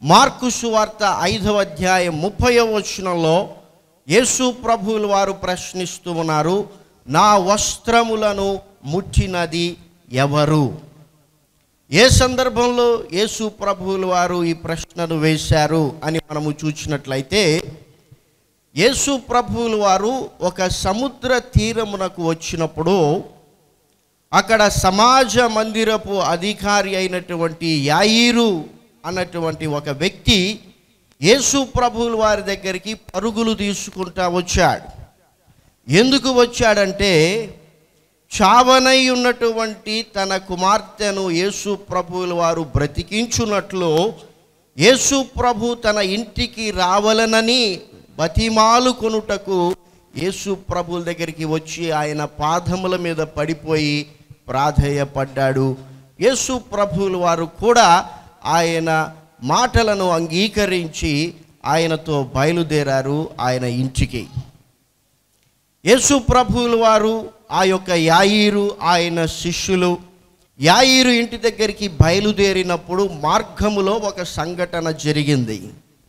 Mark సువార్త ఐదవ అధ్యాయం ముప్పై వచనంలో యేసు ప్రభువులు వారు ప్రశ్నిస్తూ ఉన్నారు నా వస్త్రములను ముట్టినది ఎవరు ఏ సందర్భంలో యేసు ప్రభువులు వారు ఈ ప్రశ్నను వేశారు అని మనము చూసినట్లయితే యేసు ప్రభువులు వారు ఒక సముద్ర తీరమునకు వచ్చినప్పుడు అక్కడ సమాజ మందిరపు అధికారి అయినటువంటి యాయిరు అన్నటువంటి ఒక వ్యక్తి యేసు ప్రభువుల వారి దగ్గరికి పరుగులు తీసుకుంటా వచ్చాడు ఎందుకు వచ్చాడంటే చావనై ఉన్నటువంటి తన కుమార్తెను యేసు ప్రభువుల వారు బ్రతికించున్నట్లు యేసు ప్రభు తన ఇంటికి రావలనని బతిమాలు కొనుటకు యేసు ప్రభుల దగ్గరికి వచ్చి ఆయన పాదముల మీద పడిపోయి ప్రాధేయపడ్డాడు యేసు ప్రభువుల వారు కూడా ఆయన మాటలను అంగీకరించి ఆయనతో బయలుదేరారు ఆయన ఇంటికి యేసు ప్రభువుల వారు ఆ యొక్క యాయిరు ఆయన శిష్యులు యాయిరు ఇంటి దగ్గరికి బయలుదేరినప్పుడు మార్గములో ఒక సంఘటన జరిగింది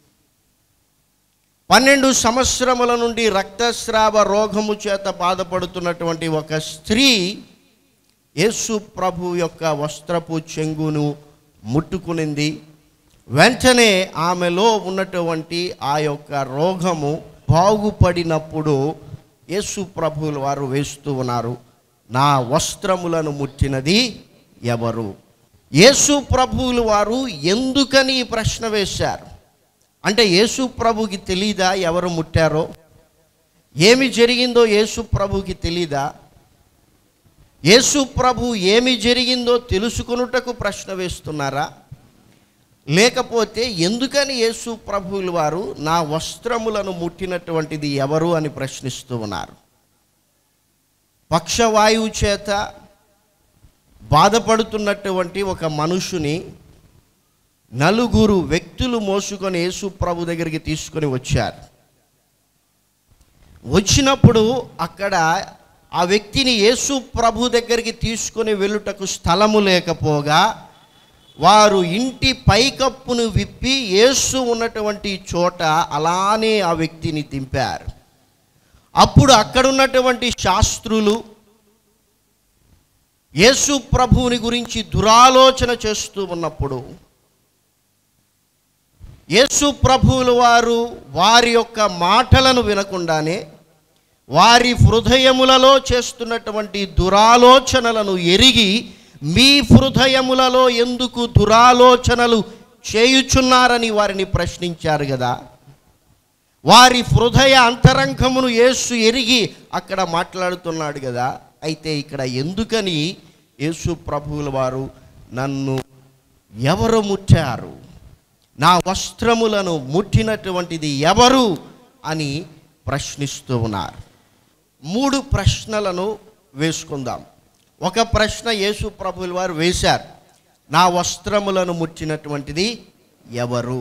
పన్నెండు సంవత్సరముల నుండి రక్తస్రావ రోగము చేత బాధపడుతున్నటువంటి ఒక స్త్రీ యేసు ప్రభు యొక్క వస్త్రపు చెంగును ముట్టుకునింది వెంటనే ఆమెలో ఉన్నటువంటి ఆ యొక్క రోగము బాగుపడినప్పుడు యేసు ప్రభువులు వారు వేస్తూ ఉన్నారు నా వస్త్రములను ముట్టినది ఎవరు యేసు ప్రభువులు వారు ఎందుకని ఈ ప్రశ్న వేశారు అంటే యేసు ప్రభుకి తెలీదా ఎవరు ముట్టారో ఏమి జరిగిందో యేసు ప్రభుకి తెలీదా యేసు ప్రభు ఏమి జరిగిందో తెలుసుకొనుటకు ప్రశ్న వేస్తున్నారా లేకపోతే ఎందుకని యేసు ప్రభువుల వారు నా వస్త్రములను ముట్టినటువంటిది ఎవరు అని ప్రశ్నిస్తూ ఉన్నారు పక్షవాయువు చేత బాధపడుతున్నటువంటి ఒక మనుషుని నలుగురు వ్యక్తులు మోసుకొని యేసు ప్రభు దగ్గరికి తీసుకొని వచ్చారు వచ్చినప్పుడు అక్కడ ఆ వ్యక్తిని యేసు ప్రభు దగ్గరికి తీసుకొని వెళ్ళుటకు స్థలము లేకపోగా వారు ఇంటి పైకప్పును విప్పి యేసు ఉన్నటువంటి చోట అలానే ఆ వ్యక్తిని దింపారు అప్పుడు అక్కడున్నటువంటి శాస్త్రులు యేసు ప్రభువుని గురించి దురాలోచన చేస్తూ ఉన్నప్పుడు యేసు ప్రభువుల వారు వారి యొక్క మాటలను వినకుండానే వారి హృదయములలో చేస్తున్నటువంటి దురాలోచనలను ఎరిగి మీ హృదయములలో ఎందుకు దురాలోచనలు చేయుచున్నారని వారిని ప్రశ్నించారు కదా వారి హృదయ అంతరంగమును యేసు ఎరిగి అక్కడ మాట్లాడుతున్నాడు కదా అయితే ఇక్కడ ఎందుకని యేసు ప్రభువుల వారు నన్ను ఎవరు ముట్టారు నా వస్త్రములను ముట్టినటువంటిది ఎవరు అని ప్రశ్నిస్తూ ఉన్నారు మూడు ప్రశ్నలను వేసుకుందాం ఒక ప్రశ్న యేసు ప్రభువుల వారు వేశారు నా వస్త్రములను ముట్టినటువంటిది ఎవరు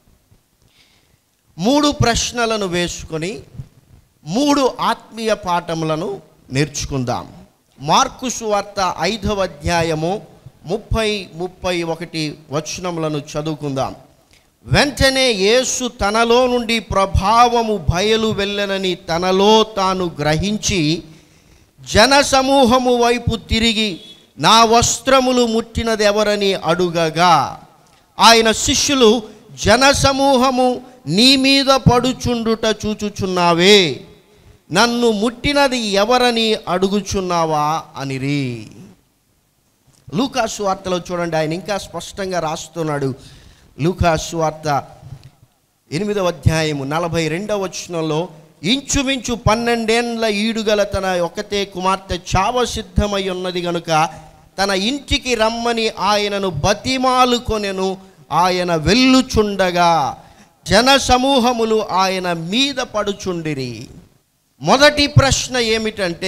మూడు ప్రశ్నలను వేసుకొని మూడు ఆత్మీయ పాఠములను నేర్చుకుందాం మార్కు సువార్త ఐదవ అధ్యాయము ముప్పై ముప్పై ఒకటి వచనములను చదువుకుందాం వెంటనే యేసు తనలో నుండి ప్రభావము బయలు వెళ్ళనని తనలో తాను గ్రహించి జనసమూహము వైపు తిరిగి నా వస్త్రములు ముట్టినది ఎవరని అడుగగా ఆయన శిష్యులు జనసమూహము నీ మీద పడుచుండుట చూచుచున్నావే నన్ను ముట్టినది ఎవరని అడుగుచున్నావా అనిరి లూకాసు వార్తలో చూడండి ఆయన ఇంకా స్పష్టంగా రాస్తున్నాడు లూకాసు వార్త ఎనిమిదవ అధ్యాయము నలభై రెండవ వచనంలో ఇంచుమించు పన్నెండేండ్ల ఈడుగల తన ఒకతే కుమార్తె చావ సిద్ధమై ఉన్నది గనుక తన ఇంటికి రమ్మని ఆయనను బతిమాలు కొనెను ఆయన వెళ్ళుచుండగా జన సమూహములు ఆయన మీద పడుచుండిరి మొదటి ప్రశ్న ఏమిటంటే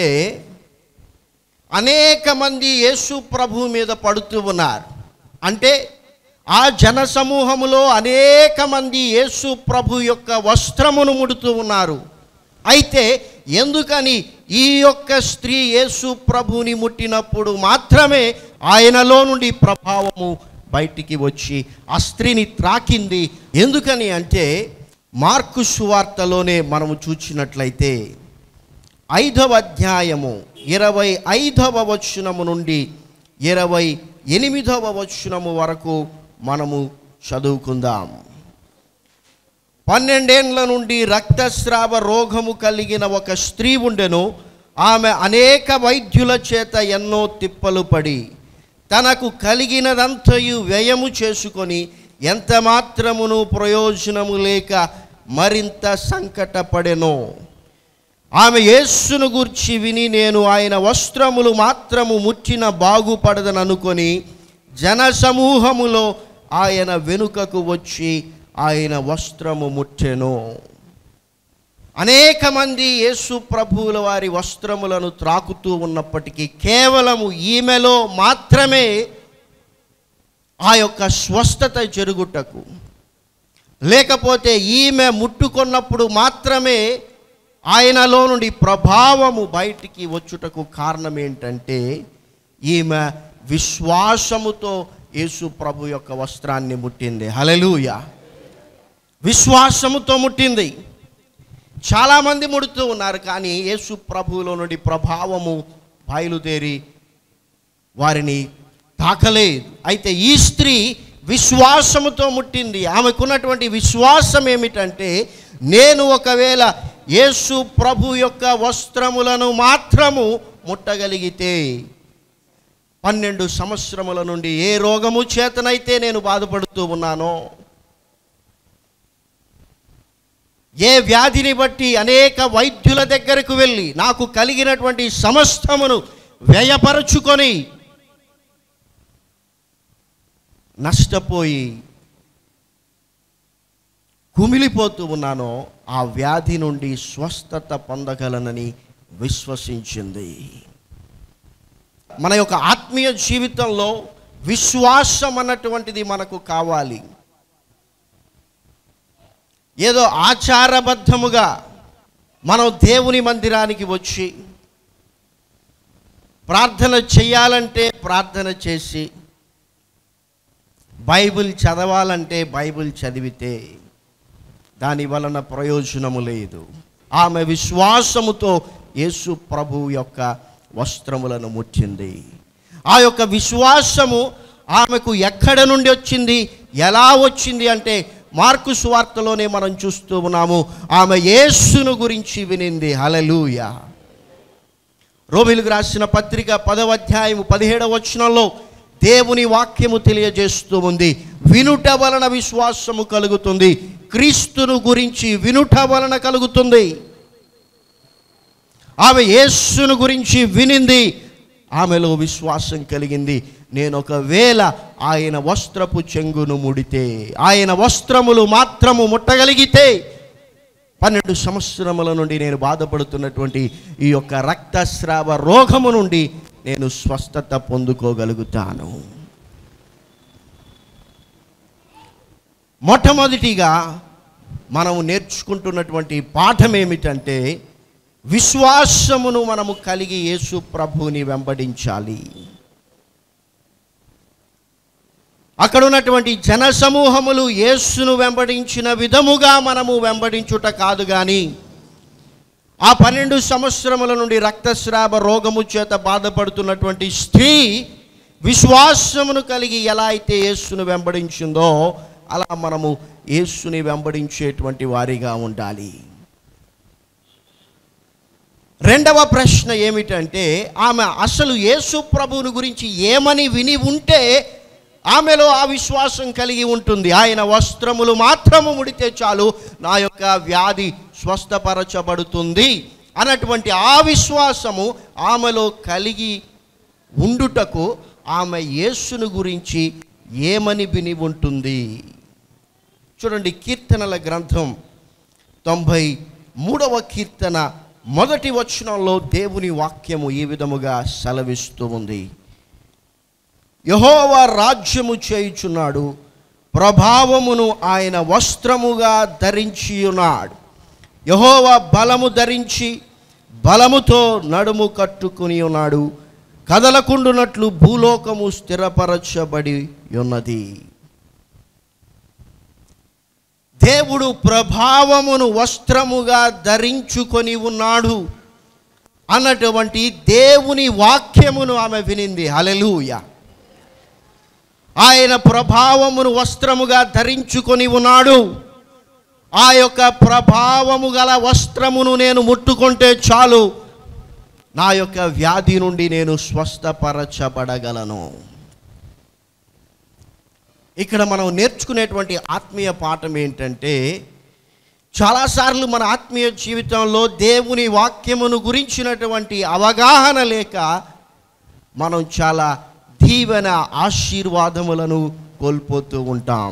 అనేక మంది యేసు ప్రభు మీద పడుతూ ఉన్నారు అంటే ఆ జన సమూహములో అనేక మంది యేసు ప్రభు యొక్క వస్త్రమును ముడుతూ ఉన్నారు అయితే ఎందుకని ఈ యొక్క స్త్రీ యేసు ప్రభుని ముట్టినప్పుడు మాత్రమే ఆయనలో నుండి ప్రభావము బయటికి వచ్చి ఆ స్త్రీని త్రాకింది ఎందుకని అంటే మార్కు సువార్తలోనే మనము చూచినట్లయితే ఐదవ అధ్యాయము ఇరవై ఐదవ వచనము నుండి ఇరవై ఎనిమిదవ వచనము వరకు మనము చదువుకుందాం పన్నెండేండ్ల నుండి రక్తస్రావ రోగము కలిగిన ఒక స్త్రీ ఉండెను ఆమె అనేక వైద్యుల చేత ఎన్నో తిప్పలు పడి తనకు కలిగినదంతయు వ్యయము చేసుకొని ఎంత మాత్రమును ప్రయోజనము లేక మరింత సంకటపడెను ఆమె యేస్సును గూర్చి విని నేను ఆయన వస్త్రములు మాత్రము ముట్టిన బాగుపడదననుకొని జనసమూహములో ఆయన వెనుకకు వచ్చి ఆయన వస్త్రము ముట్టెను అనేక మంది యేసు ప్రభువుల వారి వస్త్రములను త్రాకుతూ ఉన్నప్పటికీ కేవలము ఈమెలో మాత్రమే ఆ యొక్క స్వస్థత జరుగుటకు లేకపోతే ఈమె ముట్టుకున్నప్పుడు మాత్రమే ఆయనలో నుండి ప్రభావము బయటికి వచ్చుటకు కారణం ఏంటంటే ఈమె విశ్వాసముతో యేసు ప్రభు యొక్క వస్త్రాన్ని ముట్టింది హలెలూయ విశ్వాసముతో ముట్టింది చాలామంది ముడుతూ ఉన్నారు కానీ యేసు ప్రభువులో నుండి ప్రభావము బయలుదేరి వారిని తాకలేదు అయితే ఈ స్త్రీ విశ్వాసముతో ముట్టింది ఆమెకున్నటువంటి విశ్వాసం ఏమిటంటే నేను ఒకవేళ యేసు ప్రభు యొక్క వస్త్రములను మాత్రము ముట్టగలిగితే పన్నెండు సంవత్సరముల నుండి ఏ రోగము చేతనైతే నేను బాధపడుతూ ఉన్నానో ఏ వ్యాధిని బట్టి అనేక వైద్యుల దగ్గరకు వెళ్ళి నాకు కలిగినటువంటి సమస్తమును వ్యయపరచుకొని నష్టపోయి కుమిలిపోతూ ఉన్నానో ఆ వ్యాధి నుండి స్వస్థత పొందగలనని విశ్వసించింది మన యొక్క ఆత్మీయ జీవితంలో విశ్వాసం అన్నటువంటిది మనకు కావాలి ఏదో ఆచారబద్ధముగా మనం దేవుని మందిరానికి వచ్చి ప్రార్థన చేయాలంటే ప్రార్థన చేసి బైబిల్ చదవాలంటే బైబిల్ చదివితే దాని వలన ప్రయోజనము లేదు ఆమె విశ్వాసముతో యేసు ప్రభు యొక్క వస్త్రములను ముట్టింది ఆ యొక్క విశ్వాసము ఆమెకు ఎక్కడ నుండి వచ్చింది ఎలా వచ్చింది అంటే మార్కు సువార్తలోనే మనం చూస్తూ ఉన్నాము ఆమె యేసును గురించి వినింది హలలుయ రోమిలకు రాసిన పత్రిక పదవ అధ్యాయము పదిహేడవ వచనంలో దేవుని వాక్యము తెలియజేస్తూ ఉంది వినుట వలన విశ్వాసము కలుగుతుంది క్రీస్తును గురించి వినుట వలన కలుగుతుంది ఆమె యేస్సును గురించి వినింది ఆమెలో విశ్వాసం కలిగింది నేను ఒకవేళ ఆయన వస్త్రపు చెంగును ముడితే ఆయన వస్త్రములు మాత్రము ముట్టగలిగితే పన్నెండు సంవత్సరముల నుండి నేను బాధపడుతున్నటువంటి ఈ యొక్క రక్తస్రావ రోగము నుండి నేను స్వస్థత పొందుకోగలుగుతాను మొట్టమొదటిగా మనము నేర్చుకుంటున్నటువంటి పాఠం ఏమిటంటే విశ్వాసమును మనము కలిగి యేసు ప్రభువుని వెంబడించాలి అక్కడ ఉన్నటువంటి జన సమూహములు యేసును వెంబడించిన విధముగా మనము వెంబడించుట కాదు కానీ ఆ పన్నెండు సంవత్సరముల నుండి రక్తస్రావ రోగము చేత బాధపడుతున్నటువంటి స్త్రీ విశ్వాసమును కలిగి ఎలా అయితే యేసును వెంబడించిందో అలా మనము యేసుని వెంబడించేటువంటి వారిగా ఉండాలి రెండవ ప్రశ్న ఏమిటంటే ఆమె అసలు యేసు ప్రభువుని గురించి ఏమని విని ఉంటే ఆమెలో ఆ విశ్వాసం కలిగి ఉంటుంది ఆయన వస్త్రములు మాత్రము ముడితే చాలు నా యొక్క వ్యాధి స్వస్థపరచబడుతుంది అన్నటువంటి ఆ విశ్వాసము ఆమెలో కలిగి ఉండుటకు ఆమె యేసును గురించి ఏమని విని ఉంటుంది చూడండి కీర్తనల గ్రంథం తొంభై మూడవ కీర్తన మొదటి వచనంలో దేవుని వాక్యము ఈ విధముగా సెలవిస్తూ ఉంది యహోవా రాజ్యము చేయుచున్నాడు ప్రభావమును ఆయన వస్త్రముగా ధరించి ఉన్నాడు యహోవా బలము ధరించి బలముతో నడుము కట్టుకుని ఉన్నాడు కదలకుండునట్లు భూలోకము స్థిరపరచబడి ఉన్నది దేవుడు ప్రభావమును వస్త్రముగా ధరించుకొని ఉన్నాడు అన్నటువంటి దేవుని వాక్యమును ఆమె వినింది హలెలూయ ఆయన ప్రభావమును వస్త్రముగా ధరించుకొని ఉన్నాడు ఆ యొక్క ప్రభావము గల వస్త్రమును నేను ముట్టుకుంటే చాలు నా యొక్క వ్యాధి నుండి నేను స్వస్థపరచబడగలను ఇక్కడ మనం నేర్చుకునేటువంటి ఆత్మీయ పాఠం ఏంటంటే చాలాసార్లు మన ఆత్మీయ జీవితంలో దేవుని వాక్యమును గురించినటువంటి అవగాహన లేక మనం చాలా దీవెన ఆశీర్వాదములను కోల్పోతూ ఉంటాం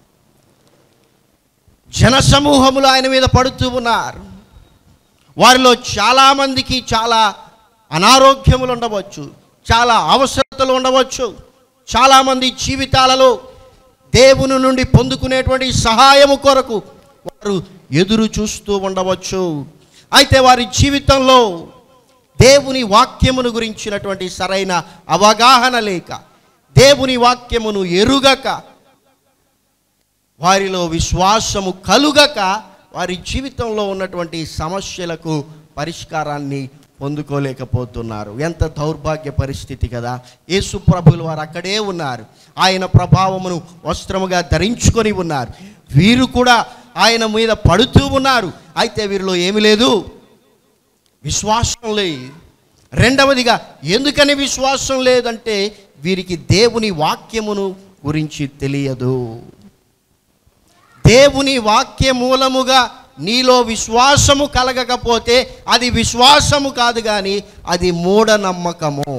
జనసమూహములు ఆయన మీద పడుతూ ఉన్నారు వారిలో చాలామందికి చాలా అనారోగ్యములు ఉండవచ్చు చాలా అవసరతలు ఉండవచ్చు చాలామంది జీవితాలలో దేవుని నుండి పొందుకునేటువంటి సహాయము కొరకు వారు ఎదురు చూస్తూ ఉండవచ్చు అయితే వారి జీవితంలో దేవుని వాక్యమును గురించినటువంటి సరైన అవగాహన లేక దేవుని వాక్యమును ఎరుగక వారిలో విశ్వాసము కలుగక వారి జీవితంలో ఉన్నటువంటి సమస్యలకు పరిష్కారాన్ని పొందుకోలేకపోతున్నారు ఎంత దౌర్భాగ్య పరిస్థితి కదా యేసు ప్రభులు వారు అక్కడే ఉన్నారు ఆయన ప్రభావమును వస్త్రముగా ధరించుకొని ఉన్నారు వీరు కూడా ఆయన మీద పడుతూ ఉన్నారు అయితే వీరిలో ఏమి లేదు విశ్వాసం లేదు రెండవదిగా ఎందుకని విశ్వాసం లేదంటే వీరికి దేవుని వాక్యమును గురించి తెలియదు దేవుని వాక్య మూలముగా నీలో విశ్వాసము కలగకపోతే అది విశ్వాసము కాదు కానీ అది మూఢనమ్మకము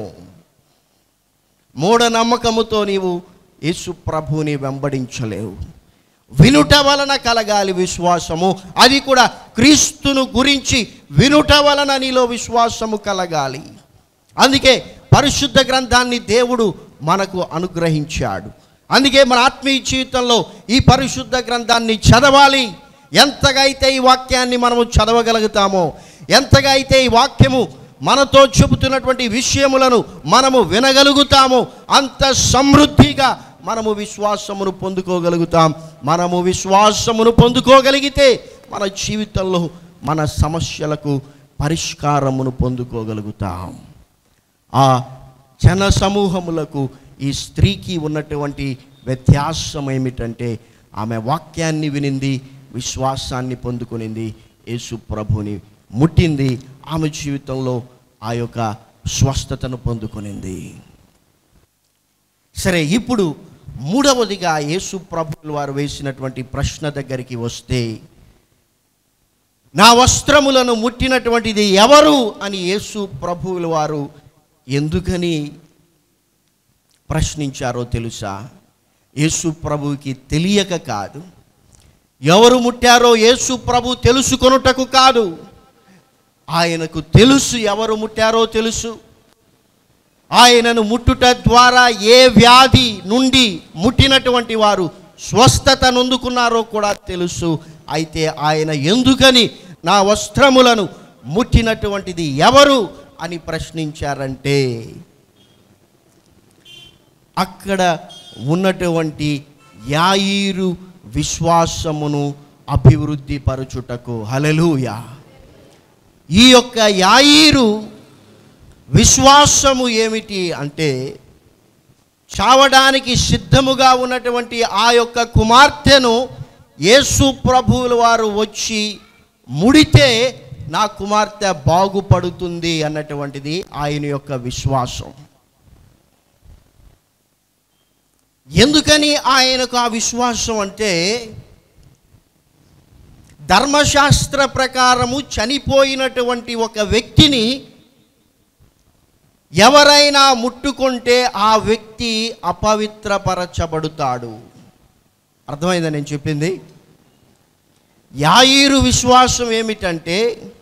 మూఢనమ్మకముతో నీవు యేసు ప్రభుని వెంబడించలేవు వినుట వలన కలగాలి విశ్వాసము అది కూడా క్రీస్తును గురించి వినుట వలన నీలో విశ్వాసము కలగాలి అందుకే పరిశుద్ధ గ్రంథాన్ని దేవుడు మనకు అనుగ్రహించాడు అందుకే మన ఆత్మీయ జీవితంలో ఈ పరిశుద్ధ గ్రంథాన్ని చదవాలి ఎంతగా అయితే ఈ వాక్యాన్ని మనము చదవగలుగుతామో ఎంతగా అయితే ఈ వాక్యము మనతో చెబుతున్నటువంటి విషయములను మనము వినగలుగుతామో అంత సమృద్ధిగా మనము విశ్వాసమును పొందుకోగలుగుతాం మనము విశ్వాసమును పొందుకోగలిగితే మన జీవితంలో మన సమస్యలకు పరిష్కారమును పొందుకోగలుగుతాం ఆ జన సమూహములకు ఈ స్త్రీకి ఉన్నటువంటి వ్యత్యాసం ఏమిటంటే ఆమె వాక్యాన్ని వినింది విశ్వాసాన్ని పొందుకునింది యేసు ప్రభుని ముట్టింది ఆమె జీవితంలో ఆ యొక్క స్వస్థతను పొందుకునింది సరే ఇప్పుడు మూడవదిగా యేసు ప్రభువులు వారు వేసినటువంటి ప్రశ్న దగ్గరికి వస్తే నా వస్త్రములను ముట్టినటువంటిది ఎవరు అని యేసు ప్రభువుల వారు ఎందుకని ప్రశ్నించారో తెలుసా యేసు ప్రభువుకి తెలియక కాదు ఎవరు ముట్టారో యేసు ప్రభు తెలుసుకొనుటకు కాదు ఆయనకు తెలుసు ఎవరు ముట్టారో తెలుసు ఆయనను ముట్టుట ద్వారా ఏ వ్యాధి నుండి ముట్టినటువంటి వారు స్వస్థత నొందుకున్నారో కూడా తెలుసు అయితే ఆయన ఎందుకని నా వస్త్రములను ముట్టినటువంటిది ఎవరు అని ప్రశ్నించారంటే అక్కడ ఉన్నటువంటి యాయిరు విశ్వాసమును అభివృద్ధి పరచుటకు హలలుయా ఈ యొక్క యాయిరు విశ్వాసము ఏమిటి అంటే చావడానికి సిద్ధముగా ఉన్నటువంటి ఆ యొక్క కుమార్తెను యేసు ప్రభువుల వారు వచ్చి ముడితే నా కుమార్తె బాగుపడుతుంది అన్నటువంటిది ఆయన యొక్క విశ్వాసం ఎందుకని ఆయనకు ఆ విశ్వాసం అంటే ధర్మశాస్త్ర ప్రకారము చనిపోయినటువంటి ఒక వ్యక్తిని ఎవరైనా ముట్టుకుంటే ఆ వ్యక్తి అపవిత్రపరచబడుతాడు అర్థమైందా నేను చెప్పింది యాయిరు విశ్వాసం ఏమిటంటే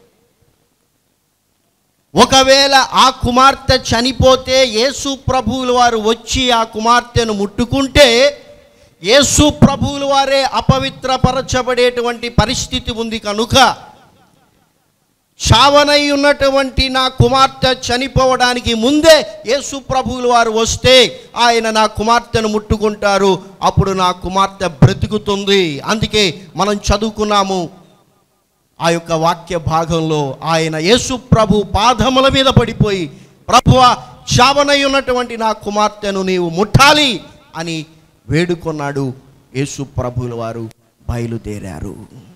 ఒకవేళ ఆ కుమార్తె చనిపోతే యేసు ప్రభువుల వారు వచ్చి ఆ కుమార్తెను ముట్టుకుంటే యేసు ప్రభువుల వారే అపవిత్రపరచబడేటువంటి పరిస్థితి ఉంది కనుక చావనై ఉన్నటువంటి నా కుమార్తె చనిపోవడానికి ముందే యేసు ప్రభువులు వారు వస్తే ఆయన నా కుమార్తెను ముట్టుకుంటారు అప్పుడు నా కుమార్తె బ్రతుకుతుంది అందుకే మనం చదువుకున్నాము ఆ యొక్క వాక్య భాగంలో ఆయన యేసు ప్రభు పాదముల మీద పడిపోయి ప్రభువ చావనై ఉన్నటువంటి నా కుమార్తెను నీవు ముట్టాలి అని వేడుకొన్నాడు యేసు ప్రభువుల వారు బయలుదేరారు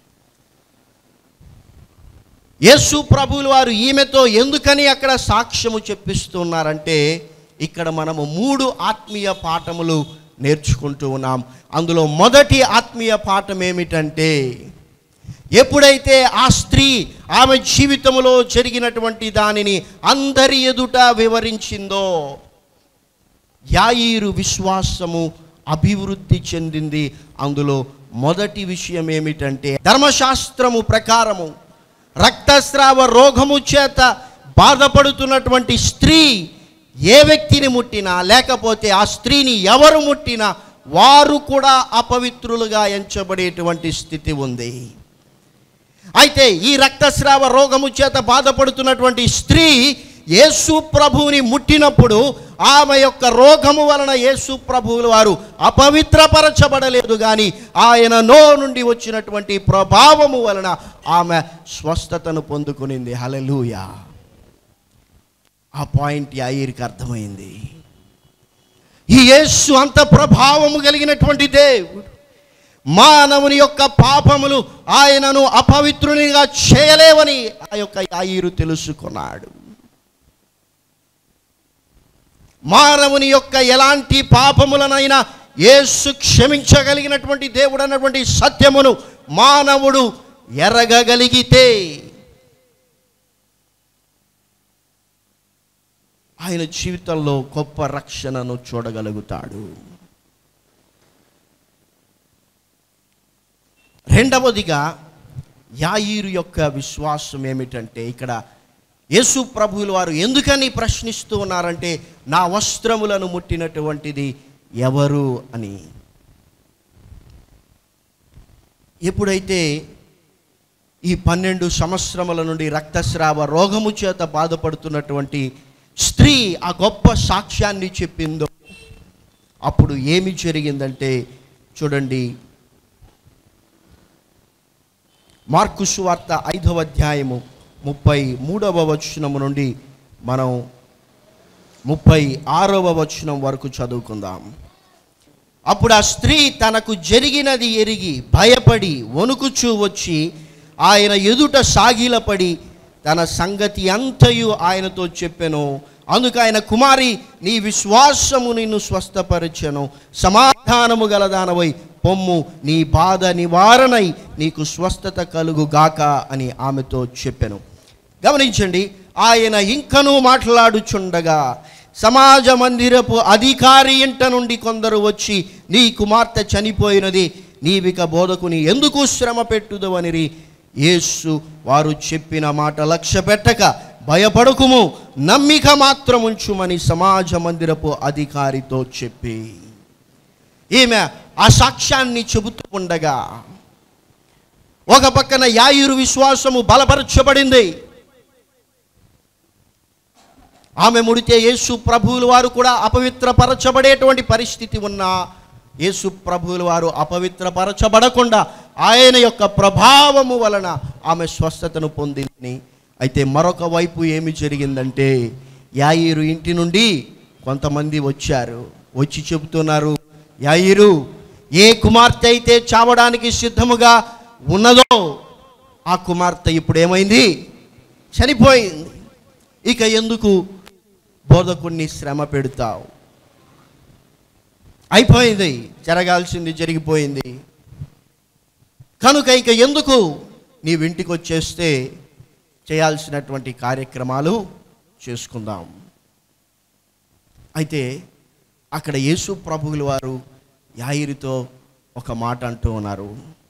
యేసు ప్రభువుల వారు ఈమెతో ఎందుకని అక్కడ సాక్ష్యము చెప్పిస్తున్నారంటే ఇక్కడ మనము మూడు ఆత్మీయ పాఠములు నేర్చుకుంటూ ఉన్నాం అందులో మొదటి ఆత్మీయ పాఠం ఏమిటంటే ఎప్పుడైతే ఆ స్త్రీ ఆమె జీవితంలో జరిగినటువంటి దానిని అందరి ఎదుట వివరించిందో యాయిరు విశ్వాసము అభివృద్ధి చెందింది అందులో మొదటి విషయం ఏమిటంటే ధర్మశాస్త్రము ప్రకారము రక్తస్రావ రోగము చేత బాధపడుతున్నటువంటి స్త్రీ ఏ వ్యక్తిని ముట్టినా లేకపోతే ఆ స్త్రీని ఎవరు ముట్టినా వారు కూడా అపవిత్రులుగా ఎంచబడేటువంటి స్థితి ఉంది అయితే ఈ రక్తస్రావ రోగము చేత బాధపడుతున్నటువంటి స్త్రీ యేసు ప్రభువుని ముట్టినప్పుడు ఆమె యొక్క రోగము వలన యేసు ప్రభువులు వారు అపవిత్రపరచబడలేదు కానీ ఆయన నో నుండి వచ్చినటువంటి ప్రభావము వలన ఆమె స్వస్థతను పొందుకునింది హలలుయా ఆ పాయింట్ యాయిరికి అర్థమైంది ఈ యేసు అంత ప్రభావము కలిగినటువంటి దేవుడు మానవుని యొక్క పాపములు ఆయనను అపవిత్రునిగా చేయలేవని ఆ యొక్క యాయిరు తెలుసుకున్నాడు మానవుని యొక్క ఎలాంటి పాపములనైనా యేసు క్షమించగలిగినటువంటి దేవుడు అన్నటువంటి సత్యమును మానవుడు ఎరగగలిగితే ఆయన జీవితంలో గొప్ప రక్షణను చూడగలుగుతాడు రెండవదిగా యాయిరు యొక్క విశ్వాసం ఏమిటంటే ఇక్కడ యేసు ప్రభువులు వారు ఎందుకని ప్రశ్నిస్తూ ఉన్నారంటే నా వస్త్రములను ముట్టినటువంటిది ఎవరు అని ఎప్పుడైతే ఈ పన్నెండు సంవత్సరముల నుండి రక్తస్రావ రోగము చేత బాధపడుతున్నటువంటి స్త్రీ ఆ గొప్ప సాక్ష్యాన్ని చెప్పిందో అప్పుడు ఏమి జరిగిందంటే చూడండి మార్కు సువార్త ఐదవ అధ్యాయము ముప్పై మూడవ వచనము నుండి మనం ముప్పై ఆరవ వచనం వరకు చదువుకుందాం అప్పుడు ఆ స్త్రీ తనకు జరిగినది ఎరిగి భయపడి వణుకుచూ వచ్చి ఆయన ఎదుట సాగిలపడి తన సంగతి అంతయు ఆయనతో చెప్పెను అందుకు ఆయన కుమారి నీ విశ్వాసము నిన్ను స్వస్థపరచెను సమాధానము గలదానవై పొమ్ము నీ బాధ నివారణై నీకు స్వస్థత కలుగుగాక అని ఆమెతో చెప్పెను గమనించండి ఆయన ఇంకనూ మాట్లాడుచుండగా సమాజ మందిరపు అధికారి ఇంట నుండి కొందరు వచ్చి నీ కుమార్తె చనిపోయినది నీవిక బోధకుని ఎందుకు శ్రమ పెట్టుదవనిరి యేసు వారు చెప్పిన మాట లక్ష్య పెట్టక భయపడకుము నమ్మిక మాత్రం ఉంచుమని సమాజ మందిరపు అధికారితో చెప్పి ఈమె ఆ సాక్ష్యాన్ని చెబుతూ ఉండగా ఒక పక్కన యాయురు విశ్వాసము బలపరచబడింది ఆమె ముడితే యేసు ప్రభువుల వారు కూడా అపవిత్రపరచబడేటువంటి పరిస్థితి ఉన్నా యేసు ప్రభువుల వారు అపవిత్రపరచబడకుండా ఆయన యొక్క ప్రభావము వలన ఆమె స్వస్థతను పొందింది అయితే మరొక వైపు ఏమి జరిగిందంటే యాయిరు ఇంటి నుండి కొంతమంది వచ్చారు వచ్చి చెబుతున్నారు యాయిరు ఏ కుమార్తె అయితే చావడానికి సిద్ధముగా ఉన్నదో ఆ కుమార్తె ఇప్పుడు ఏమైంది చనిపోయింది ఇక ఎందుకు బోధకుణ్ణి శ్రమ పెడతావు అయిపోయింది జరగాల్సింది జరిగిపోయింది కనుక ఇక ఎందుకు నీ ఇంటికి వచ్చేస్తే చేయాల్సినటువంటి కార్యక్రమాలు చేసుకుందాం అయితే అక్కడ యేసు ప్రభువుల వారు యాయిరితో ఒక మాట అంటూ ఉన్నారు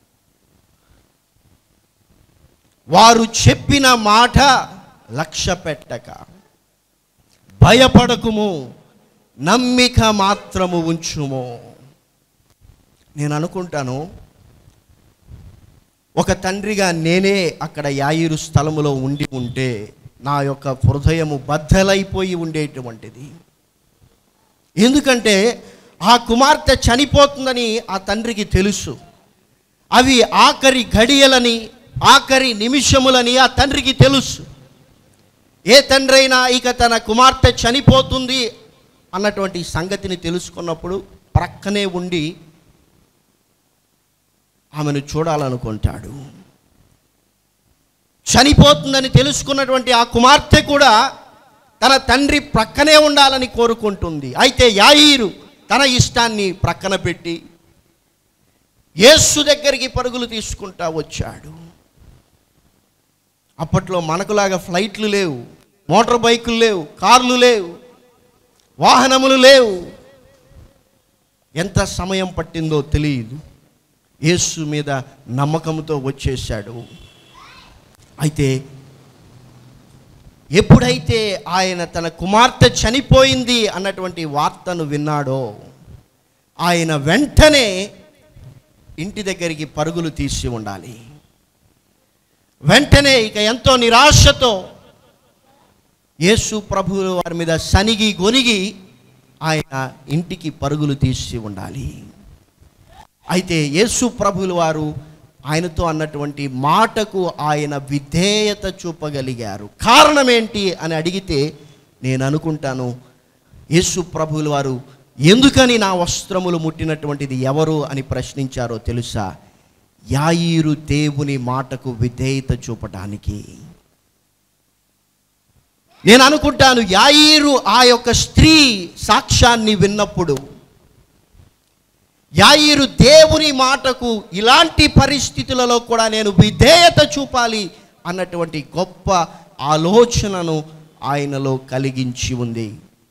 వారు చెప్పిన మాట లక్ష్య పెట్టక భయపడకుము నమ్మిక మాత్రము ఉంచుము నేను అనుకుంటాను ఒక తండ్రిగా నేనే అక్కడ యాయిరు స్థలములో ఉండి ఉంటే నా యొక్క హృదయము బద్దలైపోయి ఉండేటువంటిది ఎందుకంటే ఆ కుమార్తె చనిపోతుందని ఆ తండ్రికి తెలుసు అవి ఆఖరి గడియలని ఆఖరి నిమిషములని ఆ తండ్రికి తెలుసు ఏ తండ్రి అయినా ఇక తన కుమార్తె చనిపోతుంది అన్నటువంటి సంగతిని తెలుసుకున్నప్పుడు ప్రక్కనే ఉండి ఆమెను చూడాలనుకుంటాడు చనిపోతుందని తెలుసుకున్నటువంటి ఆ కుమార్తె కూడా తన తండ్రి ప్రక్కనే ఉండాలని కోరుకుంటుంది అయితే యాయిరు తన ఇష్టాన్ని ప్రక్కన పెట్టి యేసు దగ్గరికి పరుగులు తీసుకుంటా వచ్చాడు అప్పట్లో మనకులాగా ఫ్లైట్లు లేవు మోటార్ బైకులు లేవు కార్లు లేవు వాహనములు లేవు ఎంత సమయం పట్టిందో తెలియదు యేసు మీద నమ్మకంతో వచ్చేసాడు అయితే ఎప్పుడైతే ఆయన తన కుమార్తె చనిపోయింది అన్నటువంటి వార్తను విన్నాడో ఆయన వెంటనే ఇంటి దగ్గరికి పరుగులు తీసి ఉండాలి వెంటనే ఇక ఎంతో నిరాశతో యేసు ప్రభువుల వారి మీద సనిగి గొనిగి ఆయన ఇంటికి పరుగులు తీసి ఉండాలి అయితే యేసు ప్రభువుల వారు ఆయనతో అన్నటువంటి మాటకు ఆయన విధేయత చూపగలిగారు కారణం ఏంటి అని అడిగితే నేను అనుకుంటాను యేసు ప్రభువుల వారు ఎందుకని నా వస్త్రములు ముట్టినటువంటిది ఎవరు అని ప్రశ్నించారో తెలుసా యాయిరు దేవుని మాటకు విధేయత చూపటానికి నేను అనుకుంటాను యాయిరు ఆ యొక్క స్త్రీ సాక్ష్యాన్ని విన్నప్పుడు యాయిరు దేవుని మాటకు ఇలాంటి పరిస్థితులలో కూడా నేను విధేయత చూపాలి అన్నటువంటి గొప్ప ఆలోచనను ఆయనలో కలిగించి ఉంది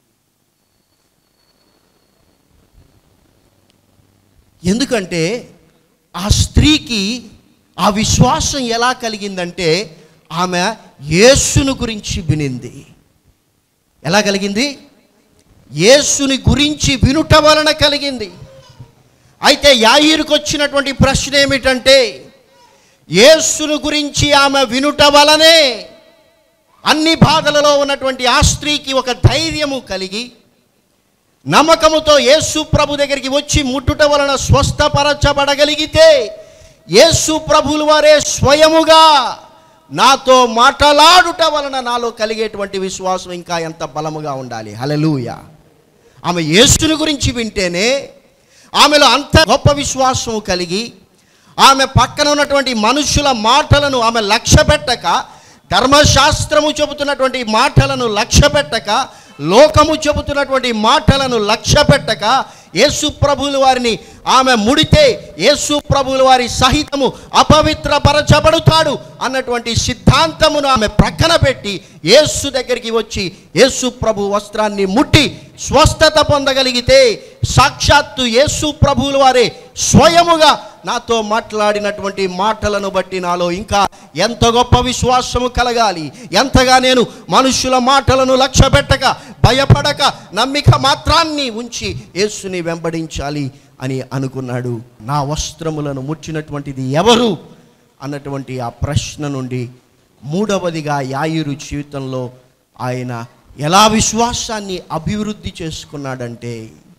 ఎందుకంటే ఆ స్త్రీకి ఆ విశ్వాసం ఎలా కలిగిందంటే ఆమె యేసును గురించి వినింది ఎలా కలిగింది యేసుని గురించి వినుట వలన కలిగింది అయితే యాయిరుకు వచ్చినటువంటి ప్రశ్న ఏమిటంటే యేసును గురించి ఆమె వినుట వలనే అన్ని బాధలలో ఉన్నటువంటి ఆ స్త్రీకి ఒక ధైర్యము కలిగి నమ్మకముతో యేసు ప్రభు దగ్గరికి వచ్చి ముట్టుట వలన స్వస్థపరచబడగలిగితే యేసు ప్రభుల వారే స్వయముగా నాతో మాట్లాడుట వలన నాలో కలిగేటువంటి విశ్వాసం ఇంకా ఎంత బలముగా ఉండాలి హలలుయ ఆమె యేసుని గురించి వింటేనే ఆమెలో అంత గొప్ప విశ్వాసం కలిగి ఆమె పక్కన ఉన్నటువంటి మనుషుల మాటలను ఆమె లక్ష్య పెట్టక ధర్మశాస్త్రము చెబుతున్నటువంటి మాటలను లక్ష్య పెట్టక లోకము చెబుతున్నటువంటి మాటలను లక్ష్య పెట్టక యేసు ప్రభువుల వారిని ఆమె ముడితే యేసు ప్రభువుల వారి సహితము అపవిత్రపరచబడుతాడు అన్నటువంటి సిద్ధాంతమును ఆమె ప్రక్కన పెట్టి యేసు దగ్గరికి వచ్చి యేసు ప్రభు వస్త్రాన్ని ముట్టి స్వస్థత పొందగలిగితే సాక్షాత్తు యేసు ప్రభువుల వారే స్వయముగా నాతో మాట్లాడినటువంటి మాటలను బట్టి నాలో ఇంకా ఎంత గొప్ప విశ్వాసము కలగాలి ఎంతగా నేను మనుషుల మాటలను లక్ష్య పెట్టక భయపడక నమ్మిక మాత్రాన్ని ఉంచి యేసుని వెంబడించాలి అని అనుకున్నాడు నా వస్త్రములను ముట్టినటువంటిది ఎవరు అన్నటువంటి ఆ ప్రశ్న నుండి మూడవదిగా యాయిరు జీవితంలో ఆయన ఎలా విశ్వాసాన్ని అభివృద్ధి చేసుకున్నాడంటే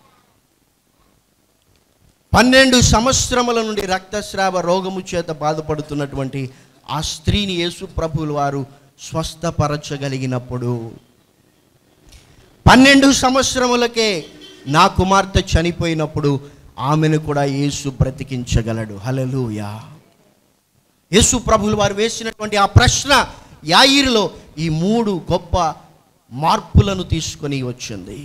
పన్నెండు సంవత్సరముల నుండి రక్తస్రావ రోగము చేత బాధపడుతున్నటువంటి ఆ స్త్రీని యేసు ప్రభువుల వారు స్వస్థపరచగలిగినప్పుడు పన్నెండు సంవత్సరములకే నా కుమార్తె చనిపోయినప్పుడు ఆమెను కూడా యేసు బ్రతికించగలడు హలలుయా యేసు ప్రభువుల వారు వేసినటువంటి ఆ ప్రశ్న యాయిరులో ఈ మూడు గొప్ప మార్పులను తీసుకొని వచ్చింది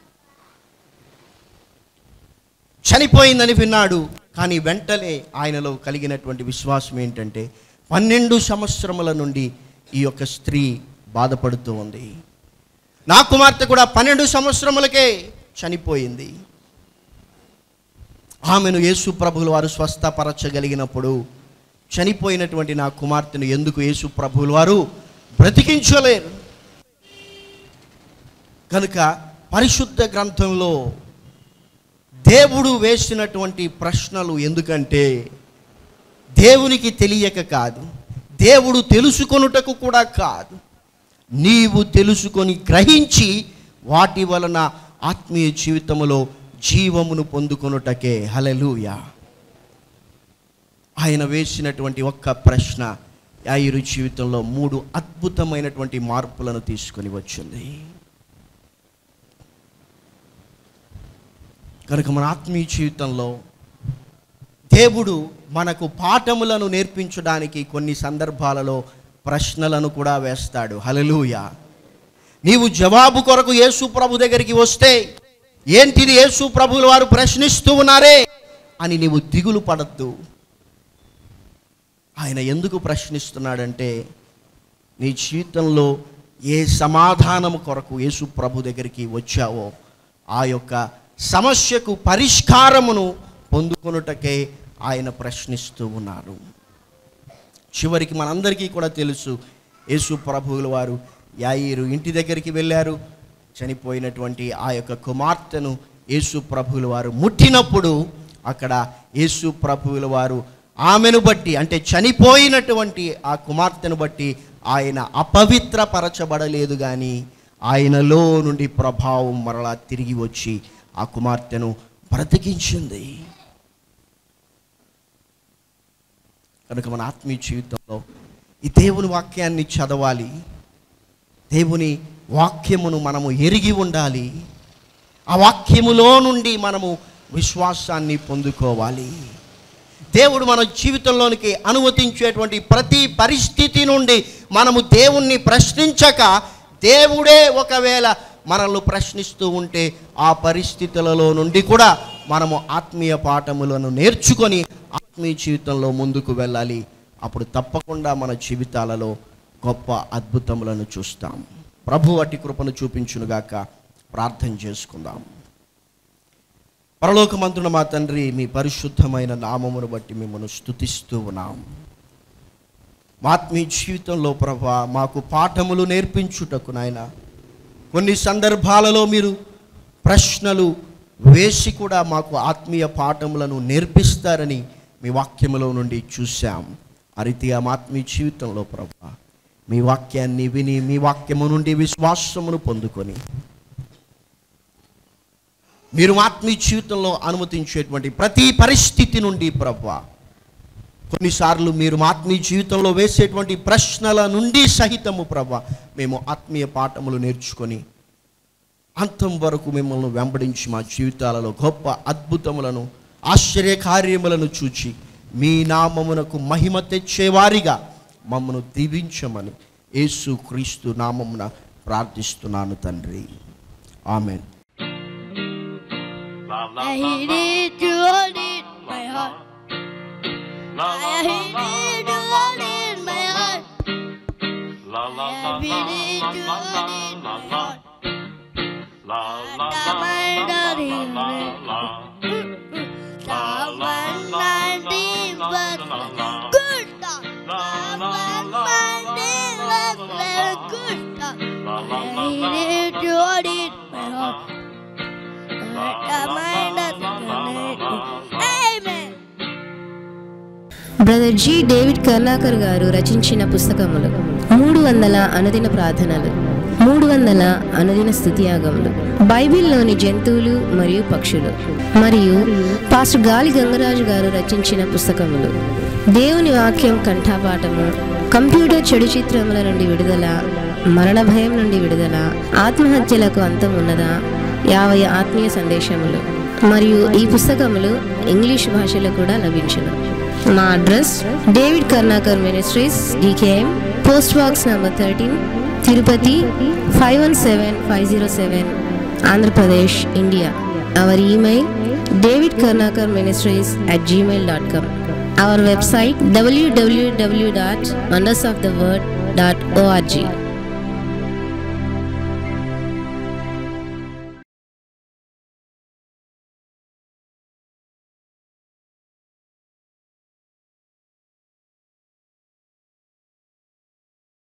చనిపోయిందని విన్నాడు కానీ వెంటనే ఆయనలో కలిగినటువంటి విశ్వాసం ఏంటంటే పన్నెండు సంవత్సరముల నుండి ఈ యొక్క స్త్రీ బాధపడుతూ ఉంది నా కుమార్తె కూడా పన్నెండు సంవత్సరములకే చనిపోయింది ఆమెను యేసు ప్రభువుల వారు స్వస్థపరచగలిగినప్పుడు చనిపోయినటువంటి నా కుమార్తెను ఎందుకు యేసు ప్రభువుల వారు బ్రతికించలేరు కనుక పరిశుద్ధ గ్రంథంలో దేవుడు వేసినటువంటి ప్రశ్నలు ఎందుకంటే దేవునికి తెలియక కాదు దేవుడు తెలుసుకొనుటకు కూడా కాదు నీవు తెలుసుకొని గ్రహించి వాటి వలన ఆత్మీయ జీవితములో జీవమును పొందుకొనుటకే హలలుయా ఆయన వేసినటువంటి ఒక్క ప్రశ్న యాయిరు జీవితంలో మూడు అద్భుతమైనటువంటి మార్పులను తీసుకొని వచ్చింది కనుక మన ఆత్మీయ జీవితంలో దేవుడు మనకు పాఠములను నేర్పించడానికి కొన్ని సందర్భాలలో ప్రశ్నలను కూడా వేస్తాడు హలలుయ నీవు జవాబు కొరకు యేసు ప్రభు దగ్గరికి వస్తే ఏంటిది యేసు ప్రభువుల వారు ప్రశ్నిస్తూ ఉన్నారే అని నీవు దిగులు పడద్దు ఆయన ఎందుకు ప్రశ్నిస్తున్నాడంటే నీ జీవితంలో ఏ సమాధానము కొరకు యేసు ప్రభు దగ్గరికి వచ్చావో ఆ యొక్క సమస్యకు పరిష్కారమును పొందుకొనుటకే ఆయన ప్రశ్నిస్తూ ఉన్నారు చివరికి మనందరికీ కూడా తెలుసు యేసు ప్రభువుల వారు యాయిరు ఇంటి దగ్గరికి వెళ్ళారు చనిపోయినటువంటి ఆ యొక్క కుమార్తెను యేసు ప్రభువుల వారు ముట్టినప్పుడు అక్కడ యేసు ప్రభువుల వారు ఆమెను బట్టి అంటే చనిపోయినటువంటి ఆ కుమార్తెను బట్టి ఆయన అపవిత్రపరచబడలేదు కానీ ఆయనలో నుండి ప్రభావం మరలా తిరిగి వచ్చి ఆ కుమార్తెను బ్రతికించింది కనుక మన ఆత్మీయ జీవితంలో ఈ దేవుని వాక్యాన్ని చదవాలి దేవుని వాక్యమును మనము ఎరిగి ఉండాలి ఆ వాక్యములో నుండి మనము విశ్వాసాన్ని పొందుకోవాలి దేవుడు మన జీవితంలోనికి అనుమతించేటువంటి ప్రతి పరిస్థితి నుండి మనము దేవుణ్ణి ప్రశ్నించక దేవుడే ఒకవేళ మనల్ని ప్రశ్నిస్తూ ఉంటే ఆ పరిస్థితులలో నుండి కూడా మనము ఆత్మీయ పాఠములను నేర్చుకొని ఆత్మీయ జీవితంలో ముందుకు వెళ్ళాలి అప్పుడు తప్పకుండా మన జీవితాలలో గొప్ప అద్భుతములను చూస్తాం ప్రభు అట్టి కృపను చూపించునుగాక ప్రార్థన చేసుకుందాం పరలోకమంతున మా తండ్రి మీ పరిశుద్ధమైన నామమును బట్టి మిమ్మల్ని స్తుతిస్తూ ఉన్నాం మా ఆత్మీయ జీవితంలో ప్రభా మాకు పాఠములు నేర్పించుటకు నాయన కొన్ని సందర్భాలలో మీరు ప్రశ్నలు వేసి కూడా మాకు ఆత్మీయ పాఠములను నేర్పిస్తారని మీ వాక్యములో నుండి చూశాం ఆ రీతిగా మా ఆత్మీయ జీవితంలో ప్రభా మీ వాక్యాన్ని విని మీ వాక్యము నుండి విశ్వాసమును పొందుకొని మీరు మా ఆత్మీయ జీవితంలో అనుమతించేటువంటి ప్రతి పరిస్థితి నుండి ప్రభా కొన్నిసార్లు మీరు మా ఆత్మీయ జీవితంలో వేసేటువంటి ప్రశ్నల నుండి సహితము ప్రభా మేము ఆత్మీయ పాఠములు నేర్చుకొని అంతం వరకు మిమ్మల్ని వెంబడించి మా జీవితాలలో గొప్ప అద్భుతములను ఆశ్చర్య కార్యములను చూచి మీ నామమునకు మహిమ తెచ్చేవారిగా మమ్మను దీవించమని యేసు క్రీస్తు నామమున ప్రార్థిస్తున్నాను తండ్రి amen I hate it to hold it in my heart. I hate it to hold it in my heart. I feel it to hold it in my heart. Someone ninety Someone ninety was good stuff. Someone ninety was very good stuff. I hate it to hold it in my heart. Amen. Brother G David Karnakar గారు రచించిన పుస్తకములు మూడు వందల అనుదిన ప్రార్థనలు మూడు వందల అనుదిన స్థుతియాగములు బైబిల్లోని జంతువులు మరియు పక్షులు మరియు పాస్టర్ గాలి గంగరాజు గారు రచించిన పుస్తకములు దేవుని వాక్యం కంఠాపాఠము కంప్యూటర్ చెడు చిత్రముల నుండి విడుదల మరణ భయం నుండి విడుదల ఆత్మహత్యలకు అంతం ఉన్నదా యాభై ఆత్మీయ సందేశములు మరియు ఈ పుస్తకములు ఇంగ్లీష్ భాషలో కూడా లభించును మా address David Karunakar ministries DKM post box number thirteen Tirupati five one seven five zero seven Andhra Pradesh India our email David Karunakar ministries at Gmail dot com our website WWW dot wonders of the word dot ORG